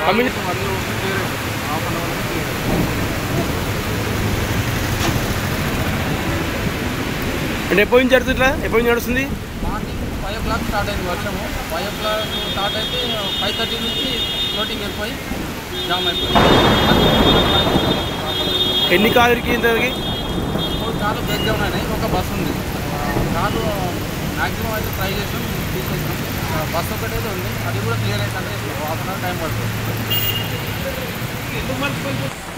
కమ్యూని- one clear half an hour clear అంటే ఎప్పటి నుంచి జరుగుతుంది ఇట్లా ఎప్పటి నుంచి నడుస్తుంది morning five o'clock start అయింది వర్షము ఫైవ్ ఓ క్లాక్ స్టార్ట్ అయితే ఫైవ్ థర్టీ నుంచి ఫ్లోటింగ్ వెళ్ళిపోయి జామ్ అయిపోయింది ఎన్ని కాలుకి ఇంతవరకు మూడు కార్లు బ్రేక్ డౌన్ అయినాయి ఒక బస్సు ఉంది కార్లు మ్యాక్సిమం అయితే ట్రై చేసాం తీసేసాం బస్సు ఒకటైతే ఉంది అది కూడా క్లియర్ అయితే హాఫ్ అన్ అవర్ టైం పడుతుంది